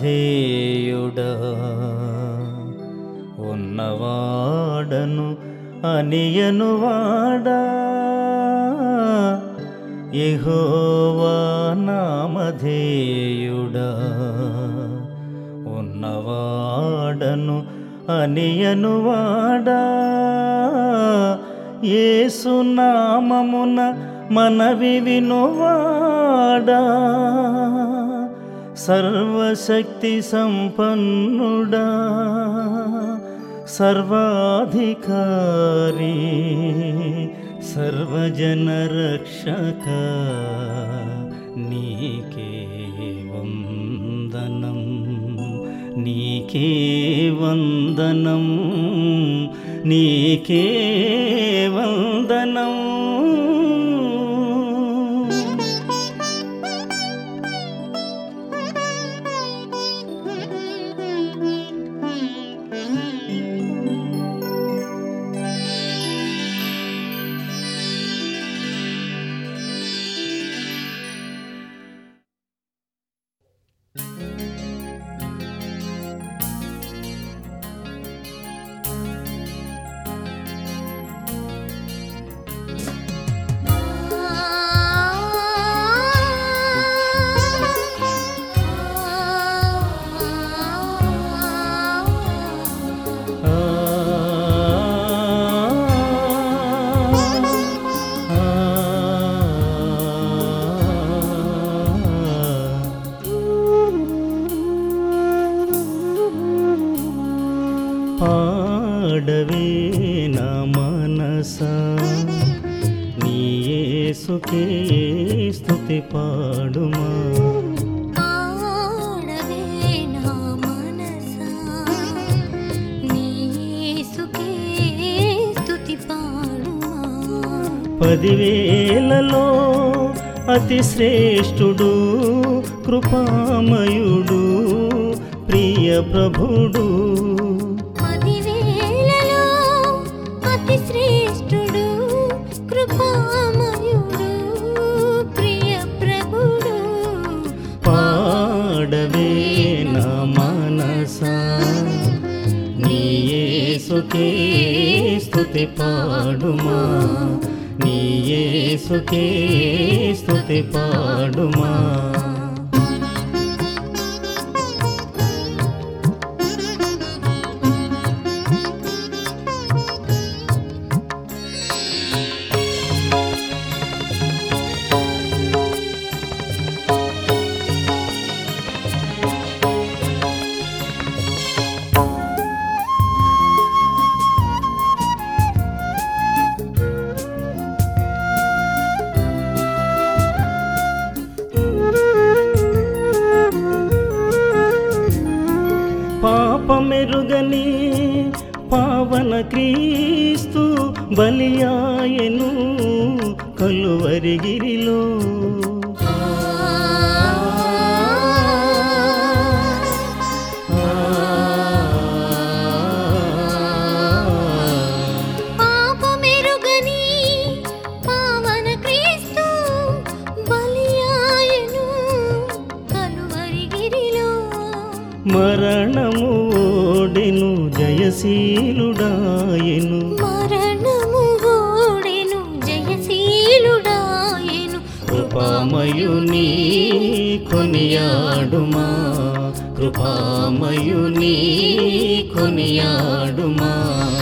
నామధేయుడా ఉన్నవాడను అనియనువాడా యెహోవా నామధేయుడా ఉన్నవాడను అనియనువాడా యేసు నామమున మనవి వినువాడా సర్వశక్తి సంపన్నుడా సర్వాధికారి సర్వజన రక్షక నీకే వందనం నీకే వందనం నీకే వందనం ఆ పాడవే నా మనస నీ యేసుకే స్తుతి పాడుమా పాడవే నా మనసా నీ యేసుకే స్తుతి పాడుమా పదివేలలో అతి శ్రేష్ఠుడు కృపామయుడు ప్రియ ప్రభుడు పదివేలలో అతి శ్రేష్ఠుడు కృపామయుడు ప్రియ ప్రభుడు పాడవే నా మనస నీ యేసుకే స్తుతి పాడుమా నీ యేసుకే స్తుతి పాడుమా పాపమెరుగని పావన క్రీస్తు బలియాయను కలువరిగిరిలో పాపమెరుగని పావన క్రీస్తు బలియాయను కలువరిగిరిలో మరణము ఓడెను జయశీలుడాయను మరణము ఓడెను జయశీలుడాయెను కృపామయుని కొనియాడుమా కృపామయుని కొనియాడుమా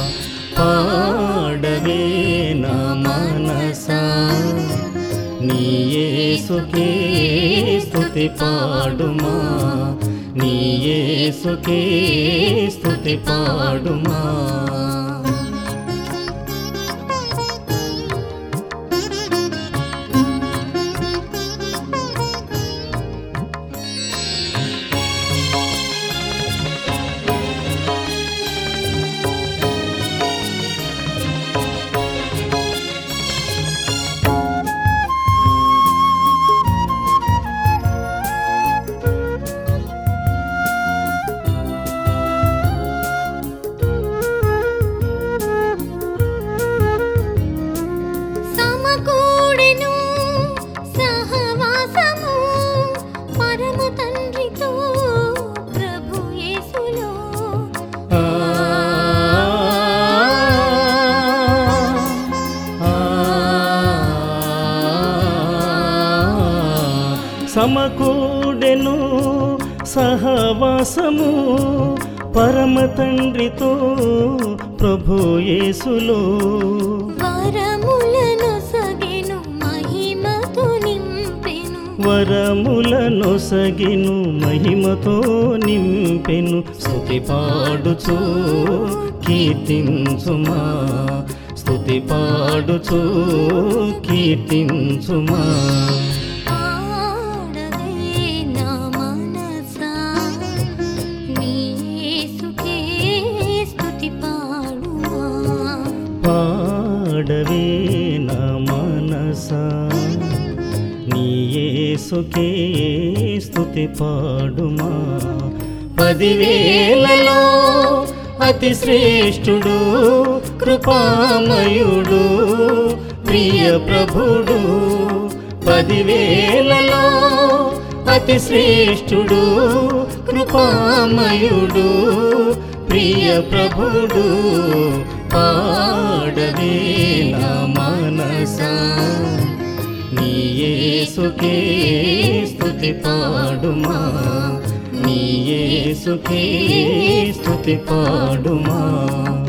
పాడవే నా మనసా నీ యేసుకే స్తుతి పాడుమా నీ యేసుకే స్తుతి పాడుమా సమకూడెను సహవాసము పరమ తండ్రితో ప్రభు యేసులో వరములను సగెను మహిమతో నింపెను వరములను సగిను మహిమతో నింపెను స్తుతి పాడుచు కీర్తించుమా స్తుతి పాడుచు కీర్తించుమా పాడవే నా మనసా నీ యేసుకే స్తుతి పాడుమా పాడవే నా మనసా నీ యేసుకే స్తుతి పాడుమా పదివేలలో అతి శ్రేష్ఠుడు కృపామయుడు ప్రియ ప్రభుడు పదివేలలో అతి శ్రేష్ఠుడు కృపామయుడు ప్రియ ప్రభుడు పాడవే నా మనసా నీ యేసుకే స్తుతి పాడుమా నీ యేసుకే స్తుతి పాడుమా